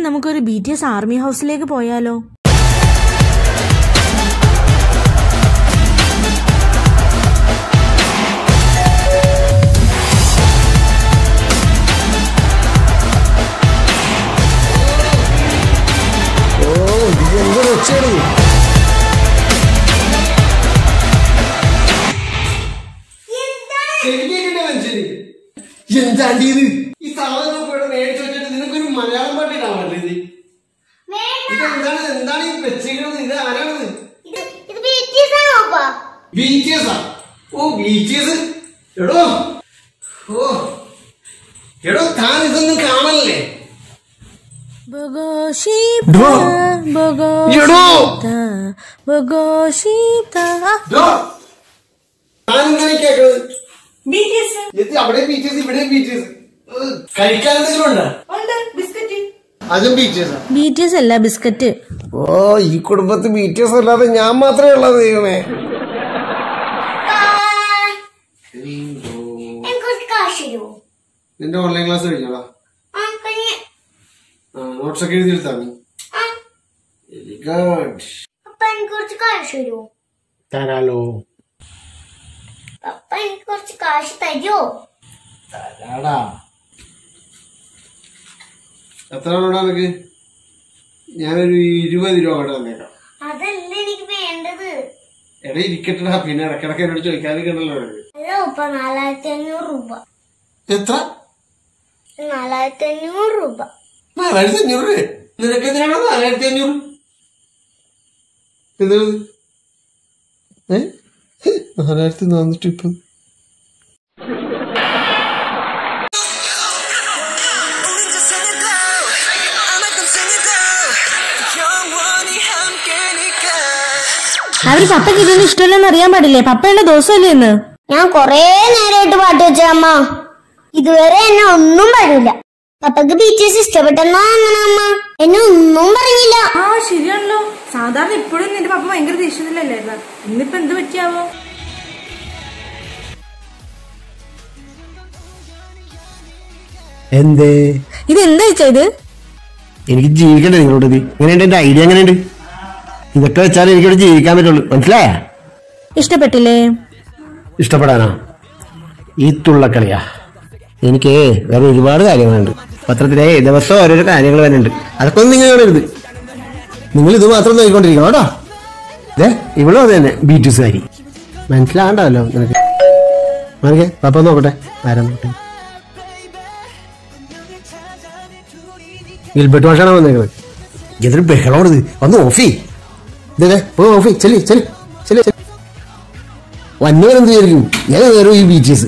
നമുക്കൊരു B T S army ഹൗസിലേക്ക് പോയാലോ ഓ ഇത് എന്ത് രക്ഷയാണ് ശരിക്കും മനുഷ്യന് എന്താണ്ടി ഇത് ഈ സാധനം ഇവിടെ മേടിച്ചു വെച്ചിട്ട് നിനക്കൊരു മലയാളം പാട്ട് ഇടാൻ പറ്റില്ല ഇത് ഇത് എന്താണ് എന്താണ് ഈ വെച്ചിരിക്കുന്നത് ഇത് ആരാണത് ഇത് ഇത് BTS ആണോ അപ്പാ? ബി ടി എസ് ആ ഓ ബി ടി എസ് എടോ ഓ എടോ താൻ ഇതൊന്നും കാണല്ലേ ബഗോഷീപ്ത, ഡോ. ബഗോഷീപ്ത, ബഗോഷീപ്ത. ആ, ഡോ, താൻ ഇങ്ങനെ കേൾക്കുന്നത് ഇത് അവിടെ ബി ടി എസ് ഇവിടെ ബി ടി എസ് കഴിക്കാൻ എന്തെങ്കിലും ഉണ്ടോ അതും B T S B T S അല്ല ബിസ്ക്കറ്റ് ഓ ഈ കുടുംബത്തിൽ ബി ടി എസ് അല്ലാതെ ഞാൻ മാത്രമേ ഉള്ളത് ദൈവമേ എനിക്കൊരു കാശ് തരുമോ? നിന്റെ ഓൺലൈൻ ക്ലാസ് കഴിഞ്ഞോടാ ആ, കഴിഞ്ഞ്. നോട്ട്സ് ഒക്കെ എഴുതി എടുത്താ നീ ആ, വെരി ഗുഡ് അപ്പ എനിക്ക് കുറച്ച് കാശ് തരുമോ തരാലോ അപ്പ എനിക്ക് കുറച്ച് കാശ് തരുമോ തരാടാ എത്ര രൂപ നിനക്ക് ഞാനൊരു ഇരുപത് രൂപ കട തന്നേക്കാം അതല്ല എനിക്ക് വേണ്ടത് എടാ ഇരിക്കട്ടടാ പിന്നെ ഇടക്കിടക്ക് എന്നോട് ചോദിക്കാതിരിക്കണല്ലോ നിനക്ക് അതോ ഇപ്പൊ നാലായിരത്തി അഞ്ഞൂറ് രൂപ എത്ര നാലായിരത്തി അഞ്ഞൂറ് രൂപ നാലായിരത്തി അഞ്ഞൂറ് രൂപ നിനക്ക് എന്തിനാണോ നാലായിരത്തി അഞ്ഞൂറ് എന്താണ് ഏ നാലായിരത്തി നാനൂറ്റി ഇപ്പൊ അവര് പപ്പയ്ക്ക് ഇതൊന്നും ഇഷ്ടമല്ലെന്ന് അറിയാൻ പാടില്ലേ പപ്പയുടെ ദിവസമല്ലേ ഇന്ന് ഞാൻ കൊറേ നേരമായിട്ട് പാട്ട് വെച്ച അമ്മ ഇതുവരെ എന്നെ ഒന്നും പറയില്ല പപ്പക്ക് ബീച്ചേഴ്സ് ഇഷ്ടപ്പെട്ടെന്നാ അങ്ങനെ അമ്മ എന്നെ ഒന്നും പറഞ്ഞില്ല ആ ശരിയാണല്ലോ സാധാരണ ഇപ്പോഴും നിന്റെ പപ്പ ഭയങ്കര ദേഷ്യത്തിലല്ലേ ഇന്നിപ്പോ എന്ത് പറ്റിയാവോ എന്തേ ഇത് എന്താ വെച്ചാ ഇത് എനിക്ക് ജീവിക്കണ്ടേ നിങ്ങളോട് ഇത് എങ്ങനെയുണ്ട് എന്റെ ഐഡിയ എങ്ങനെയുണ്ട് ഇതൊക്കെ വെച്ചാൽ എനിക്കിവിടെ ജീവിക്കാൻ പറ്റുള്ളൂ മനസ്സിലായ ഇഷ്ടപ്പെട്ടില്ലേ ഇഷ്ടപ്പെടാനാ ഈ തുള്ളക്കളിയാ എനിക്ക് വേറെ ഒരുപാട് കാര്യങ്ങളുണ്ട് പത്രത്തിലെ ദിവസം ഓരോരോ കാര്യങ്ങൾ വരുന്നുണ്ട് അതൊക്കെ ഒന്നും നിങ്ങൾ കാണരുത് നിങ്ങൾ ഇത് മാത്രം നോക്കിക്കൊണ്ടിരിക്കണം കേട്ടോ ഇതേ ഇവളും അത് തന്നെ ബീറ്റുസാരി മനസ്സിലാകണ്ടല്ലോ നിനക്ക് മനക്കെ പപ്പ നോക്കട്ടെ ആരാ നോക്കട്ടെ ഗിൽബർട്ട് മാഷാണോ വന്നേക്കുന്നത് എന്തൊരു ബഹളമാണ് ഇത് ഒന്ന് ഓഫി ഇതേ പോ ഓഫി ചെല്ലി ചെല്ലി ചെല്ലി ചെല്ലി വന്നവൻ എന്ത് വിചാരിക്കും ഞാൻ കയറും ഈ ബീച്ചസ്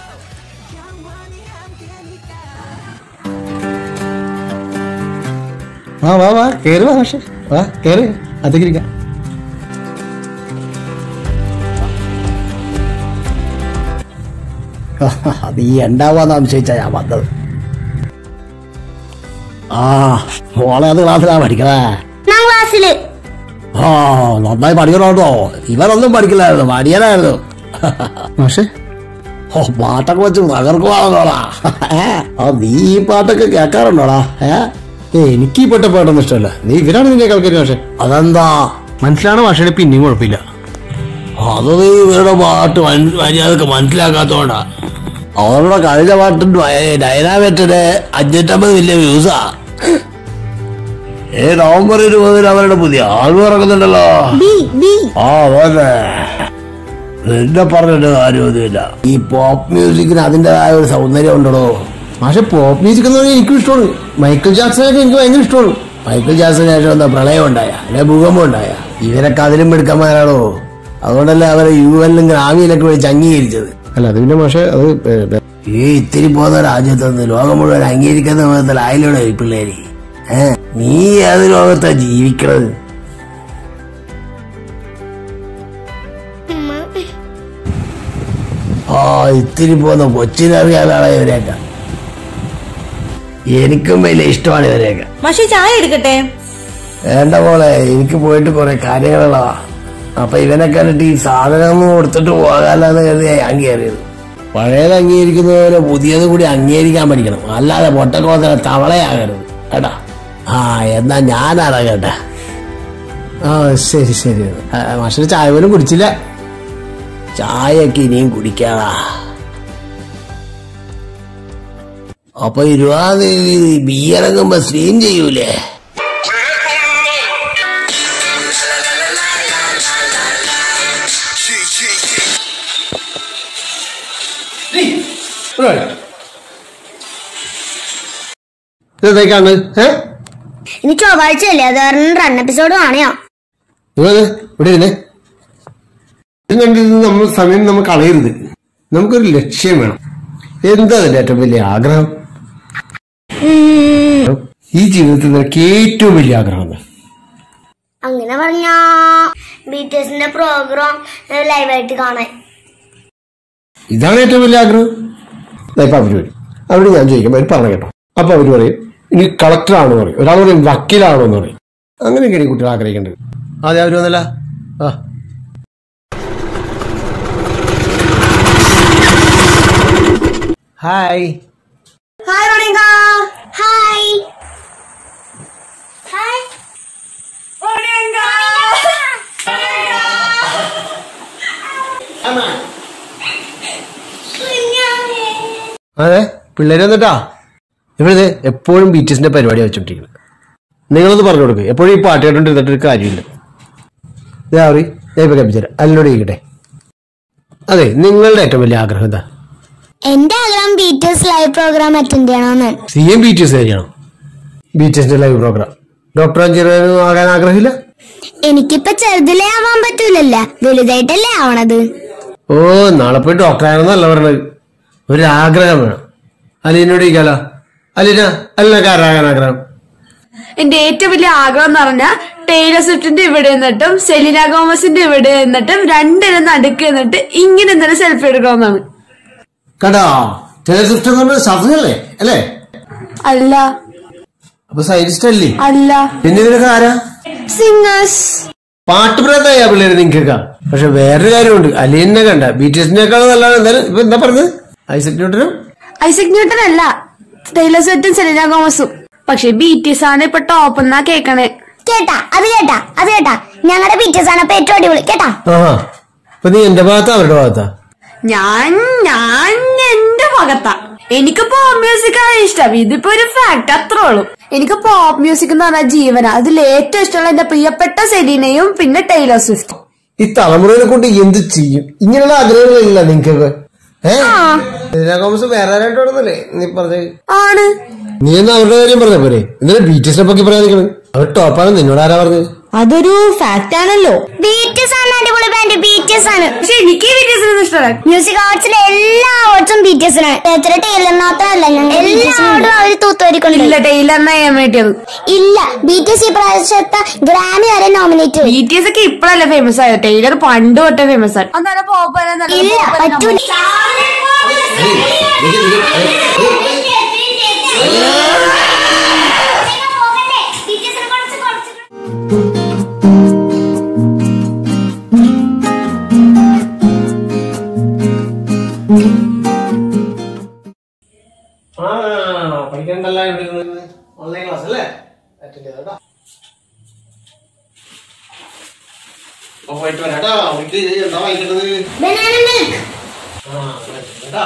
വാ വാ വാ കേറി വാ പക്ഷേ വാ കേറി അതൊക്കെ ഇരിക്കാം അത് ഈ ഉണ്ടാവാന്ന് സംശയിച്ചാ ഞാൻ വന്നത് ആ മോളെ അത് ക്ലാസ്സിലാ പഠിക്കണേ ഒന്നാം ക്ലാസ്സില് ആ നന്നായി പഠിക്കണോട്ടോ ഇവരൊന്നും പഠിക്കില്ലായിരുന്നു മടിയനായിരുന്നു പക്ഷേ ഓ പാട്ടൊക്കെ വെച്ച് തകർക്കുവാണോടാ ആ നീ ഈ പാട്ടൊക്കെ കേൾക്കാറുണ്ടോടാ ഏ ഏ, എനിക്ക് ഈ പെട്ട പാട്ടൊന്നും ഇഷ്ടമല്ല നീ ഇവരാണ് നിന്നെ കേൾക്കുന്നത് പക്ഷെ അതെന്താ മനസ്സിലാണ് പക്ഷേ പിന്നെയും കുഴപ്പമില്ല അത് നീ ഇവരുടെ പാട്ട് മൻ- മര്യാദക്ക് മനസ്സിലാക്കാത്തോണ്ടാ അവരുടെ കഴിഞ്ഞ പാട്ട് ഡൈനാമേറ്റിന് അഞ്ഞൂറ്റമ്പത് വലിയ വ്യൂസാ ഏ നവംബർ ഇരുപതിന് അവരുടെ പുതിയ ആൽബം ഇറങ്ങുന്നുണ്ടല്ലോ ബി ബി ആ അതെ എന്നെ പറഞ്ഞിട്ട് കാര്യമൊന്നുമില്ല ഈ പോപ്പ് മ്യൂസിക്കിന് അതിൻ്റെതായ ഒരു സൗന്ദര്യം ഉണ്ടോ പക്ഷെ പോപ്പ് മ്യൂസിക് എന്ന് പറഞ്ഞാൽ എനിക്കും ഇഷ്ടമാണ് മൈക്കിൾ ജാക്സനൊക്കെ എനിക്ക് ഭയങ്കര ഇഷ്ടമാണ് മൈക്കിൾ ജാക്സന് ശേഷം എന്താ പ്രളയം ഉണ്ടായ അല്ലെ ഭൂകമ്പം ഉണ്ടായ ഇവരൊക്കെ അതിലും മിടുക്കന്മാരാണോ അതുകൊണ്ടല്ലേ അവരെ യു എല്ലും ഗ്രാമിയിലൊക്കെ വിളിച്ച് അംഗീകരിച്ചത് അല്ല അത് പിന്നെ പക്ഷെ അത് ഈ ഇത്തിരി പോകുന്ന രാജ്യത്ത് ലോകം മുഴുവൻ അംഗീകരിക്കുന്ന വിധത്തിൽ ആയില്ലോടെ ഈ പിള്ളേര് ഏ നീ ഏത് ലോകത്താ ജീവിക്കണത് ആ ഇത്തിരി പോകുന്ന കൊച്ചിനറിയാതാണ് ഇവരെയൊക്കെ എനിക്കും വലിയ ഇഷ്ടമാണ് ഇവരെയൊക്കെ പക്ഷെ ചായ എടുക്കട്ടെ വേണ്ട പോലെ എനിക്ക് പോയിട്ട് കുറെ കാര്യങ്ങളുള്ളതാ അപ്പൊ ഇവനെ കണ്ടിട്ട് ഈ സാധനം കൊടുത്തിട്ട് പോകാലെന്ന് കരുതി ഞാൻ കയറിയത് പഴയത് അംഗീകരിക്കുന്നതുപോലെ പുതിയത് കൂടി അംഗീകരിക്കാൻ പഠിക്കണം അല്ലാതെ പൊട്ടക്കോത്തര തവളയാകരുത് കേട്ടാ ആ എന്നാ ഞാൻ ഇറങ്ങട്ടെ ആ ശരി ശരി ആ, മാഷിന് ചായ പോലും കുടിച്ചില്ല ചായയൊക്കെ ഇനിയും കുടിക്കാടാ അപ്പൊ ഇരുപതാം തീയതി ബി ഇറങ്ങുമ്പോ സ്ട്രീം ചെയ്യൂലേ ഇതേക്കാണ് ഏ ഇനി ചൊവ്വാഴ്ച അല്ലേ അത് കാരണം റൺ എപ്പിസോഡ് കാണിയോ നിങ്ങൾ ഇവിടെ ഇരുന്നേ ഇത് കണ്ടിരുന്ന് നമ്മൾ സമയം നമ്മൾ കളയരുത് നമുക്കൊരു ലക്ഷ്യം വേണം എന്താ അതിന്റെ ഏറ്റവും വലിയ ആഗ്രഹം ഈ ജീവിതത്തിൽ നിനക്ക് ഏറ്റവും വലിയ ആഗ്രഹം എന്താ അങ്ങനെ പറഞ്ഞാ ബി ടി എസിന്റെ പ്രോഗ്രാം ലൈവായിട്ട് കാണാൻ ഇതാണ് ഏറ്റവും വലിയ ആഗ്രഹം ദാ ഇപ്പൊ അവര് വരും അവിടെ ഞാൻ ചോദിക്കും അവര് പറഞ്ഞു കേട്ടോ അപ്പൊ അവര് പറയും ഇനി കളക്ടർ ആണെന്ന് പറയും ഒരാൾ പറയും വക്കീലാണോ എന്ന് പറയും അങ്ങനെയൊക്കെയാണ് ഈ കുട്ടികൾ ആഗ്രഹിക്കേണ്ടത് അതെ അവര് വന്നല്ല ആ ഹായ് ഹായ് റോണിങ്ക ഹായ് ഹായ് അതെ പിള്ളേര് വന്നിട്ടാ ഇവിടെ എപ്പോഴും ബീറ്റീസിന്റെ പരിപാടി വെച്ചോണ്ടിരിക്കുന്നത് നിങ്ങളൊന്ന് പറഞ്ഞു കൊടുക്കുക എപ്പോഴും ഈ പാട്ട് കേട്ടോണ്ടിരുന്നിട്ട് ഒരു കാര്യമില്ല ഇതാ പറയും ഞാൻ ഇപ്പൊ കപ്പിച്ചേരാം അതിനോട് ഇരിക്കട്ടെ അതെ നിങ്ങളുടെ ഏറ്റവും വലിയ ആഗ്രഹം എന്താ എന്റെ ആഗ്രഹം B T S live programme attend ചെയ്യണമെന്നാണ് C M B T S കഴിയണം ബി ടി എസിന്റെ ലൈവ് പ്രോഗ്രാം ഡോക്ടർ എഞ്ചിനീയർ ആകാൻ ആഗ്രഹമില്ല എനിക്കിപ്പൊ ചെറുതിലേ ആവാൻ പറ്റൂലല്ല വലുതായിട്ടല്ലേ ആവണത് ഓ നാളെ പോയി ഡോക്ടർ ആകണമെന്നല്ല പറഞ്ഞത് ഒരു ആഗ്രഹം വേണം അലീനോട് ഇരിക്കാലോ അലീന അലിനൊക്കെ ആരാകാൻ ആഗ്രഹം എന്റെ ഏറ്റവും വലിയ ആഗ്രഹം എന്ന് പറഞ്ഞാൽ ടൈലർ സ്വിഫ്റ്റിന്റെ ഇവിടെ നിന്നിട്ടും സെലിന ഗോമസിന്റെ ഇവിടെ നിന്നിട്ടും രണ്ടിനും നടുക്ക് നിന്നിട്ട് ഇങ്ങനെ എന്തെങ്കിലും സെൽഫി എടുക്കണമെന്നാണ് കണ്ടോ ടേലർ സ്വിഫ്റ്റ് എന്ന് പറഞ്ഞ ശാസ്ത്രജ്ഞല്ലേ അല്ലേ അല്ല അപ്പൊ സയനിസ്റ്റ് അല്ലേ അല്ല പിന്നെ ഇതിനൊക്കെ ആരാ സിംഗേഴ്സ് പാട്ടുപ്രാന്തായ പിള്ളേര് നിങ്ങൾക്കൊക്കെ പക്ഷെ വേറൊരു കാര്യമുണ്ട് അലീനെ കണ്ട ബി ടി എസിനേക്കാളും നല്ലതാണ് എന്തായാലും ഇപ്പൊ എന്താ പറഞ്ഞത് ഐസക് ന്യൂട്ടനും ഐസക് ന്യൂട്ടൻ അല്ല ടൈലർ സ്വിഫ്റ്റും സെലിന ഗോമസും പക്ഷെ ബി ടി എസ് ആണ് ഇപ്പൊ ടോപ്പ് എന്നാ കേക്കണേ കേട്ടാ അത് കേട്ടാ അത് കേട്ടാ ഞങ്ങളുടെ ബി ടി എസ് ആണ് ഇപ്പൊ ഏറ്റവും അടിപൊളി കേട്ടാ ആഹാ അപ്പൊ നീ എന്റെ ഭാഗത്താ അവരുടെ ഭാഗത്താ ഞാൻ ഞാൻ എന്റെ ഭാഗത്താ എനിക്ക് പോപ്പ് മ്യൂസിക് ആണ് ഇഷ്ടം ഇതിപ്പോ ഒരു ഫാക്ട് അത്രേ ഉള്ളൂ എനിക്ക് പോപ്പ് മ്യൂസിക് എന്ന് പറഞ്ഞാൽ ജീവന അതിൽ ഏറ്റവും ഇഷ്ടമുള്ള എന്റെ പ്രിയപ്പെട്ട സെലീനയും പിന്നെ ടൈലർ സ്വിഫ്റ്റ് ഈ തലമുറയെ കൊണ്ട് എന്ത് ചെയ്യും ഇങ്ങനെയുള്ള ആഗ്രഹങ്ങളില്ല നിങ്ങൾക്കൊക്കെ ഏഹ് കോമസ് വേറെ ആരായിട്ടോടന്നല്ലേ നീ പറഞ്ഞത് ആണ് നീ എന്നാ അവരുടെ കാര്യം പറഞ്ഞ പോരെ എന്തിനാ ബി ടി എസിനെ പറ്റി പറയാൻ നിൽക്കുന്നത് അവർ ടോപ്പാണ് നിന്നോട് ആരാ പറഞ്ഞത് അതൊരു ഫാക്ട് ആണല്ലോ ബി ടി എസ് ആണ് അടിപൊളി ബാൻഡ് ബി ടി എസ് ആണ് പക്ഷെ എനിക്ക് ബി ടി എസ് ഇഷ്ടമല്ല മ്യൂസിക് ആർട്സിലെ എല്ലാ അവാർഡ്സും ബി ടി എസിനാണ് എത്ര ടൈലർ മാത്രമല്ല ഞങ്ങൾ എല്ലാ അവാർഡും അവർ തൂത്തോരിക്കൊണ്ട് ഇല്ല ടൈലറിനെ ഞാൻ വേണ്ടിയത് ഇല്ല ബി ടി എസ് ഈ പ്രാവശ്യത്തെ ഗ്രാമി വരെ നോമിനേറ്റ് ബി ടി എസ് ഒക്കെ ഇപ്പഴല്ലേ ഫേമസ് ആയത് ടൈലർ പണ്ട് തൊട്ടേ ഫേമസ് ആണ് അന്നേരം പോപ്പ് ഇല്ല പറ്റൂല ആ പഠിക്കണ്ടല്ലോ ഇവിടെ ഇരുന്ന് ഓൺലൈൻ ക്ലാസ് അല്ലേ അറ്റൻഡ് ചെയ്തോ അപ്പൊ പോയിട്ട് വരാം കേട്ടോ വീട്ടിൽ എന്താ വായിക്കേണ്ടത് ബനാന മിൽക്ക് ആ കേട്ടാ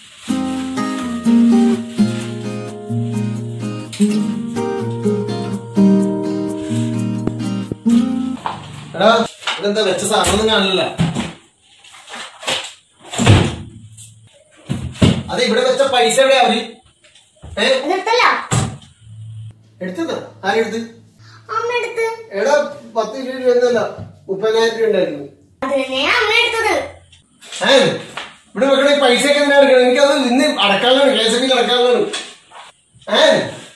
എടാ ഇതെന്താ വെച്ച സാധനം കാണില്ല അതെ ഇവിടെ വെച്ച പൈസ എവിടെയാ അവര് ഏ നിർത്തല്ല എടുത്തത് ആരെടുത്ത് അമ്മ എടുത്ത് എടാ പത്ത് ഇരുപത് രൂപ ഒന്നല്ല മുപ്പതിനായിരം രൂപ ഉണ്ടായിരുന്നു അത് തന്നെ അമ്മ എടുത്തത് ഏ ഇവിടെ വെക്കണ ഈ പൈസ ഒക്കെ എന്തിനാ എടുക്കണം എനിക്കത് ഇന്ന് അടക്കാനുള്ളതാണ് കെ എസ് എഫ് അടക്കാനുള്ളതാണ് ഏ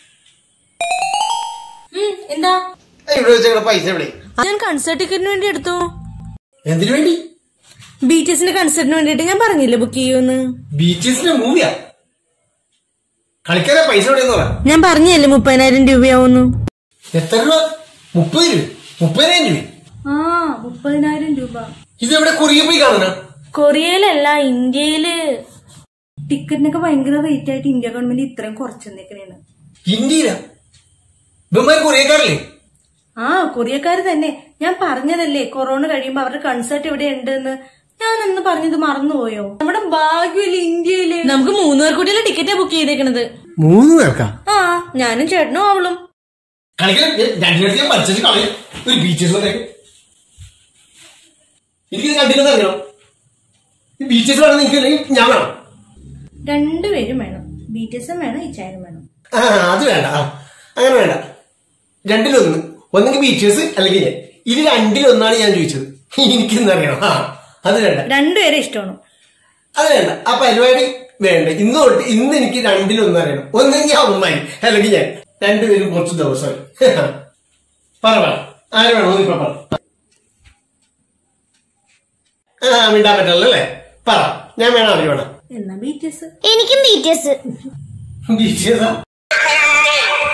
എന്താ ഏ, ഇവിടെ വെച്ച പൈസ എവിടെ ഞാൻ കൺസേർട്ട് ടിക്കറ്റിന് വേണ്ടി എടുത്തു എന്തിനു വേണ്ടി ബി ടി എസിന്റെ കൺസേർട്ടിന് വേണ്ടിട്ട് ഞാൻ പറഞ്ഞില്ലേ ബുക്ക് ചെയ്യൂന്ന് ബീച്ചസിന്റെ മൂവിയാ കളിക്കാതെ പൈസ എവിടെയെന്ന് പറ ഞാൻ പറഞ്ഞല്ലേ മുപ്പതിനായിരം രൂപയാവുന്നു എത്ര രൂപ മുപ്പത് രൂപ മുപ്പതിനായിരം രൂപ ആ മുപ്പതിനായിരം രൂപ ഇത് എവിടെ കൊറിയ പോയി കാണാനാ കൊറിയയിലല്ല ഇന്ത്യയില് ടിക്കറ്റിനൊക്കെ ഭയങ്കര റേറ്റ് ആയിട്ട് ഇന്ത്യ ഗവൺമെന്റ് ഇത്രയും കുറച്ചു നിൽക്കണേന്ന് ഇന്ത്യയിലാ ഇവന്മാർ കൊറിയക്കാരല്ലേ ആ കൊറിയക്കാര് തന്നെ ഞാൻ പറഞ്ഞതല്ലേ കൊറോണ കഴിയുമ്പോ അവരുടെ കൺസേർട്ട് ഇവിടെ ഉണ്ടെന്ന് ഞാൻ അന്ന് പറഞ്ഞത് മറന്നുപോയോ നമ്മുടെ ഭാഗ്യമില്ല ഇന്ത്യയില് നമുക്ക് മൂന്ന് പേർ കൂടിയല്ലേ ടിക്കറ്റ് ബുക്ക് ചെയ്തേക്കണത് മൂന്ന് പേർക്കാ ആ ഞാനും ചേട്ടനും അവളും കളിക്കാൻ രണ്ടിനടുത്ത് ഞാൻ പഠിച്ചിട്ട് കളയും ഒരു ബീച്ചസ് വന്നേക്ക് എനിക്ക് രണ്ടിലും അറിയണം ഈ ബീച്ചസ് വേണം നിങ്ങൾക്ക് അല്ലെങ്കിൽ ഞാൻ വേണം രണ്ടുപേരും വേണം ബി ടി എസും വേണം ഇച്ചായനും വേണം ആ അത് വേണ്ട ആ അങ്ങനെ വേണ്ട രണ്ടിലൊന്ന് ഒന്നെങ്കിൽ ബീച്ചേഴ്സ് അല്ലെങ്കിൽ ഞാൻ ഇത് രണ്ടിലൊന്നാണ് ഞാൻ ചോദിച്ചത് എനിക്കിന്ന് അറിയണം ആ അത് വേണ്ട രണ്ടുപേരെ ഇഷ്ടമാണ് അത് വേണ്ട ആ പരിപാടി വേണ്ട ഇന്ന് തൊട്ട് ഇന്ന് എനിക്ക് രണ്ടിലൊന്നും അറിയണം ഒന്നെങ്കിൽ അവന്മാര് അല്ലെങ്കിൽ ഞാൻ രണ്ടുപേരും കുറച്ച് ദിവസമായി പറ പറ ആര് വേണോ ഇപ്പൊ പറ ആ മിണ്ടാൻ പറ്റല്ലോ അല്ലേ പറ ഞാൻ വേണം അറിയണം എന്നാ ബി ടി എസ് എനിക്കും ബി ടി എസ് ബീച്ചേഴ്സാ